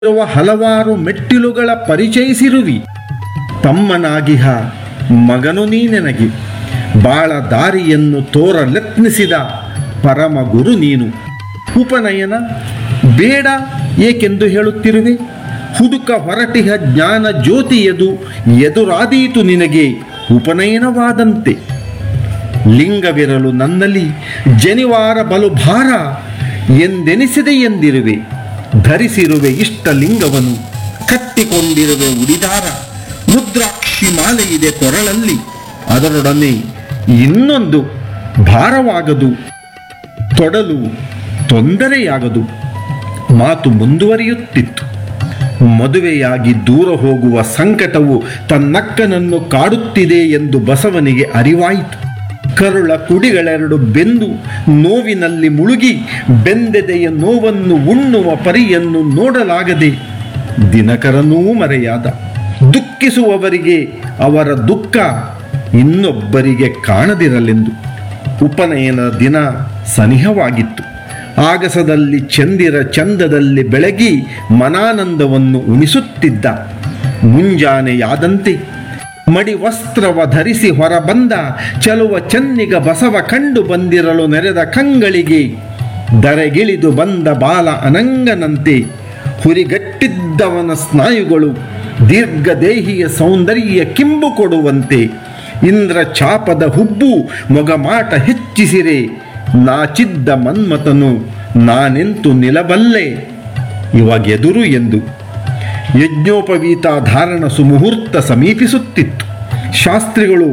ಇರುವ ಹಲವಾರು ಮೆಟ್ಟಿಲುಗಳ ಪರಿಚಯಿಸಿರುವಿ ತಮ್ಮನಾಗಿಹ ಮಗನು ನೀನೆನಗೆ ಬಾಳ ದಾರಿಯನ್ನು ತೋರಲೆತ್ನಿಸಿದ ಪರಮ ಗುರು ನೀನು ಉಪನಯನ ಬೇಡ ಏಕೆಂದು ಹೇಳುತ್ತಿರುವೆ ಹುಡುಕ ಹೊರಟಿಹ ಜ್ಞಾನ ಜ್ಯೋತಿಯದು ಎದುರಾದೀತು ನಿನಗೆ ಉಪನಯನವಾದಂತೆ ಲಿಂಗವಿರಲು ನನ್ನಲ್ಲಿ ಜನಿವಾರ ಬಲು ಭಾರ ಎಂದೆನಿಸಿದೆ ಎಂದಿರುವೆ ಧರಿಸಿರುವೆ ಇಷ್ಟ ಲಿಂಗವನು ಕಟ್ಟಿಕೊಂಡಿರುವೆ ಉಡಿದಾರ ರುದ್ರಾಕ್ಷಿ ಮಾಲೆ ಇದೆ ಕೊರಳಲ್ಲಿ ಅದರೊಡನೆ ಇನ್ನೊಂದು ಭಾರವಾಗದು ತೊಡಲು ತೊಂದರೆಯಾಗದು ಮಾತು ಮುಂದುವರಿಯುತ್ತಿತ್ತು ಮದುವೆಯಾಗಿ ದೂರ ಹೋಗುವ ಸಂಕಟವು ತನ್ನಕ್ಕನನ್ನು ಕಾಡುತ್ತಿದೆ ಎಂದು ಬಸವನಿಗೆ ಅರಿವಾಯಿತು ಕರುಳ ಕುಡಿಗಳೆರಡು ಬೆಂದು ನೋವಿನಲ್ಲಿ ಮುಳುಗಿ ಬೆಂದೆದೆಯ ನೋವನ್ನು ಉಣ್ಣುವ ಪರಿಯನ್ನು ನೋಡಲಾಗದೆ ದಿನಕರನೂ ಮರೆಯಾದ ದುಃಖಿಸುವವರಿಗೆ ಅವರ ದುಃಖ ಇನ್ನೊಬ್ಬರಿಗೆ ಕಾಣದಿರಲೆಂದು ಉಪನಯನ ದಿನ ಸನಿಹವಾಗಿತ್ತು ಆಗಸದಲ್ಲಿ ಚಂದಿರ ಚಂದದಲ್ಲಿ ಬೆಳಗಿ ಮನಾನಂದವನ್ನು ಉಣಿಸುತ್ತಿದ್ದ ಮುಂಜಾನೆಯಾದಂತೆ ಮಡಿ ವಸ್ತ್ರವ ಧರಿಸಿ ಹೊರಬಂದ ಚಲುವ ಚೆನ್ನಿಗ ಬಸವ ಕಂಡು ಬಂದಿರಲು ನೆರೆದ ಕಂಗಳಿಗೆ ದರೆಗಿಳಿದು ಬಂದ ಬಾಲ ಅನಂಗನಂತೆ ಹುರಿಗಟ್ಟಿದ್ದವನ ಸ್ನಾಯುಗಳು ದೀರ್ಘದೇಹಿಯ ಸೌಂದರ್ಯ ಕಿಂಬು ಕೊಡುವಂತೆ ಇಂದ್ರ ಚಾಪದ ಹುಬ್ಬು ಮೊಗಮಾಟ ಹೆಚ್ಚಿಸಿರೆ ನಾಚಿದ್ದ ಮನ್ಮಥನು ನಾನೆಂತು ನಿಲಬಲ್ಲೆ ಇವಾಗೆದುರು ಎಂದು ಯಜ್ಞೋಪವೀತ ಧಾರಣ ಸುಮುಹೂರ್ತ ಸಮೀಪಿಸುತ್ತಿತ್ತು ಶಾಸ್ತ್ರಿಗಳು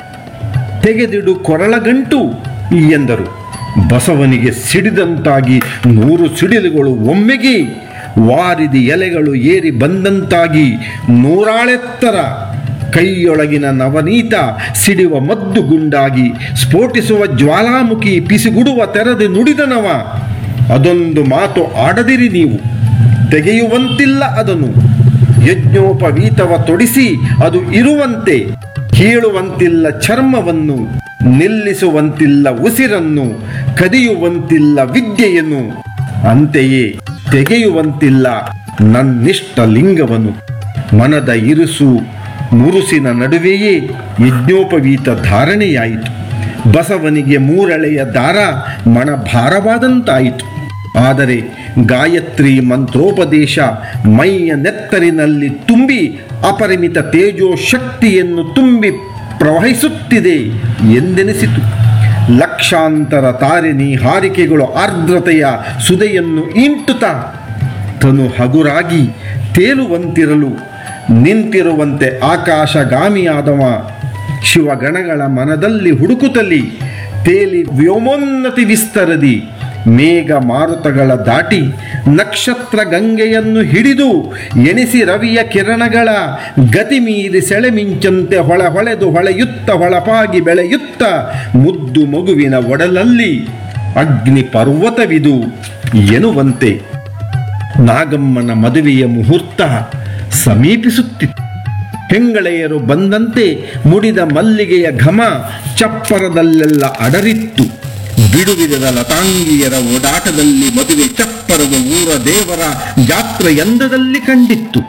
ತೆಗೆದಿಡು ಕೊರಳಗಂಟು ಎಂದರು ಬಸವನಿಗೆ ಸಿಡಿದಂತಾಗಿ ನೂರು ಸಿಡಿಲುಗಳು ಒಮ್ಮೆಗೆ ವಾರಿದಿ ಎಲೆಗಳು ಏರಿ ಬಂದಂತಾಗಿ ನೂರಾಳೆತ್ತರ ಕೈಯೊಳಗಿನ ನವನೀತ ಸಿಡಿವ ಮದ್ದು ಗುಂಡಾಗಿ ಸ್ಫೋಟಿಸುವ ಜ್ವಾಲಾಮುಖಿ ಪಿಸಿಗುಡುವ ತೆರೆದು ನುಡಿದನವ ಅದೊಂದು ಮಾತು ಆಡದಿರಿ ನೀವು ತೆಗೆಯುವಂತಿಲ್ಲ ಅದನ್ನು ಯಜ್ಞೋಪವೀತವ ತೊಡಿಸಿ ಅದು ಇರುವಂತೆ ಕೀಳುವಂತಿಲ್ಲ ಚರ್ಮವನ್ನು ನಿಲ್ಲಿಸುವಂತಿಲ್ಲ ಉಸಿರನ್ನು ಕದಿಯುವಂತಿಲ್ಲ ವಿದ್ಯೆಯನ್ನು ಅಂತೆಯೇ ತೆಗೆಯುವಂತಿಲ್ಲ ನನ್ನಿಷ್ಟ ಲಿಂಗವನ್ನು ಮನದ ಇರುಸು ಮುರುಸಿನ ನಡುವೆಯೇ ಯಜ್ಞೋಪವೀತ ಧಾರಣೆಯಾಯಿತು ಬಸವನಿಗೆ ಮೂರಳೆಯ ದಾರ ಮಣ ಭಾರವಾದಂತಾಯಿತು ಆದರೆ ಗಾಯತ್ರಿ ಮಂತ್ರೋಪದೇಶ ಮೈಯ ನೆತ್ತರಿನಲ್ಲಿ ತುಂಬಿ ಅಪರಿಮಿತ ತೇಜೋ ಶಕ್ತಿಯನ್ನು ತುಂಬಿ ಪ್ರವಹಿಸುತ್ತಿದೆ ಎಂದೆನಿಸಿತು ಲಕ್ಷಾಂತರ ತಾರಿಣಿ ಹಾರಿಕೆಗಳು ಆರ್ದ್ರತೆಯ ಸುದೆಯನ್ನು ಇಂಟುತ್ತಾ ತನು ಹಗುರಾಗಿ ತೇಲುವಂತಿರಲು ನಿಂತಿರುವಂತೆ ಆಕಾಶಗಾಮಿಯಾದವ ಶಿವಗಣಗಳ ಮನದಲ್ಲಿ ಹುಡುಕುತ್ತಲಿ ತೇಲಿ ವ್ಯೋಮೋನ್ನತಿ ವಿಸ್ತರದಿ ಮೇಘ ಮಾರುತಗಳ ದಾಟಿ ನಕ್ಷತ್ರ ಗಂಗೆಯನ್ನು ಹಿಡಿದು ಎಣಿಸಿ ರವಿಯ ಕಿರಣಗಳ ಗತಿ ಮೀರಿ ಸೆಳೆಮಿಂಚಂತೆ ಹೊಳ ಹೊಳೆದು ಹೊಳೆಯುತ್ತ ಹೊಳಪಾಗಿ ಬೆಳೆಯುತ್ತ ಮುದ್ದು ಮಗುವಿನ ಒಡಲಲ್ಲಿ ಅಗ್ನಿ ಪರ್ವತವಿದು ಎನ್ನುವಂತೆ ನಾಗಮ್ಮನ ಮದುವೆಯ ಮುಹೂರ್ತ ಸಮೀಪಿಸುತ್ತಿತ್ತು ಹೆಂಗಳೆಯರು ಬಂದಂತೆ ಮುಡಿದ ಮಲ್ಲಿಗೆಯ ಘಮ ಚಪ್ಪರದಲ್ಲೆಲ್ಲ ಅಡರಿತ್ತು ಬಿಡುವಿರದ ಲತಾಂಗಿಯರ ಓಡಾಟದಲ್ಲಿ ಮದುವೆ ಚಪ್ಪರದ ಊರ ದೇವರ ಜಾತ್ರೆಯಂದದಲ್ಲಿ ಕಂಡಿತ್ತು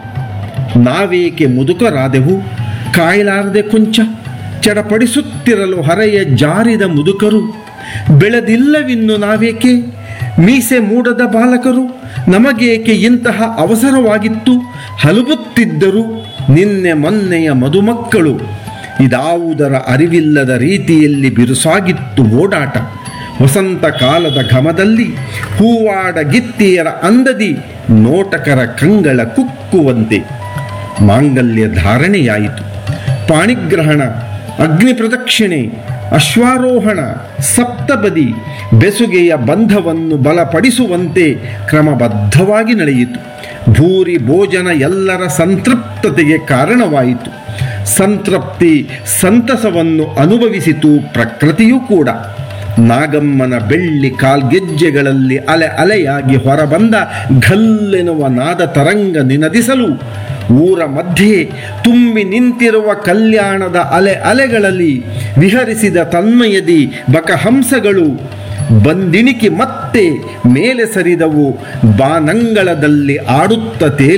ನಾವೇಕೆ ಮುದುಕರಾದೆವು ಕಾಯಲಾರದೆ ಕೊಂಚ ಚಡಪಡಿಸುತ್ತಿರಲು ಹರೆಯ ಜಾರಿದ ಮುದುಕರು ಬೆಳೆದಿಲ್ಲವಿನ್ನು ನಾವೇಕೆ ಮೀಸೆ ಮೂಡದ ಬಾಲಕರು ನಮಗೇಕೆ ಇಂತಹ ಅವಸರವಾಗಿತ್ತು ಹಲುಬುತ್ತಿದ್ದರು ನಿನ್ನೆ ಮೊನ್ನೆಯ ಮದುಮಕ್ಕಳು ಇದಾವುದರ ಅರಿವಿಲ್ಲದ ರೀತಿಯಲ್ಲಿ ಬಿರುಸಾಗಿತ್ತು ಓಡಾಟ ವಸಂತ ಕಾಲದ ಘಮದಲ್ಲಿ ಹೂವಾಡ ಗಿತ್ತಿಯರ ಅಂದದಿ ನೋಟಕರ ಕಂಗಳ ಕುಕ್ಕುವಂತೆ ಮಾಂಗಲ್ಯ ಧಾರಣೆಯಾಯಿತು ಪಾಣಿಗ್ರಹಣ ಅಗ್ನಿ ಪ್ರದಕ್ಷಿಣೆ ಅಶ್ವಾರೋಹಣ ಸಪ್ತಪದಿ ಬೆಸುಗೆಯ ಬಂಧವನ್ನು ಬಲಪಡಿಸುವಂತೆ ಕ್ರಮಬದ್ಧವಾಗಿ ನಡೆಯಿತು ಭೂರಿ ಭೋಜನ ಎಲ್ಲರ ಸಂತೃಪ್ತತೆಗೆ ಕಾರಣವಾಯಿತು ಸಂತೃಪ್ತಿ ಸಂತಸವನ್ನು ಅನುಭವಿಸಿತು ಪ್ರಕೃತಿಯೂ ಕೂಡ ನಾಗಮ್ಮನ ಬೆಳ್ಳಿ ಕಾಲ್ಗೆಜ್ಜೆಗಳಲ್ಲಿ ಅಲೆ ಅಲೆಯಾಗಿ ಹೊರಬಂದ ಘಲ್ಲೆನ್ನುವ ನಾದ ತರಂಗ ನಿನದಿಸಲು ಊರ ಮಧ್ಯೆ ತುಂಬಿ ನಿಂತಿರುವ ಕಲ್ಯಾಣದ ಅಲೆ ಅಲೆಗಳಲ್ಲಿ ವಿಹರಿಸಿದ ತನ್ಮಯದಿ ಬಕಹಂಸಗಳು ಬಂದಿಣಿಕಿ ಮತ್ತೆ ಮತ್ತೆ ಮೇಲೆ ಸರಿದವು ಬಾನಂಗಳದಲ್ಲಿ ಆಡುತ್ತ ತೇಲಿ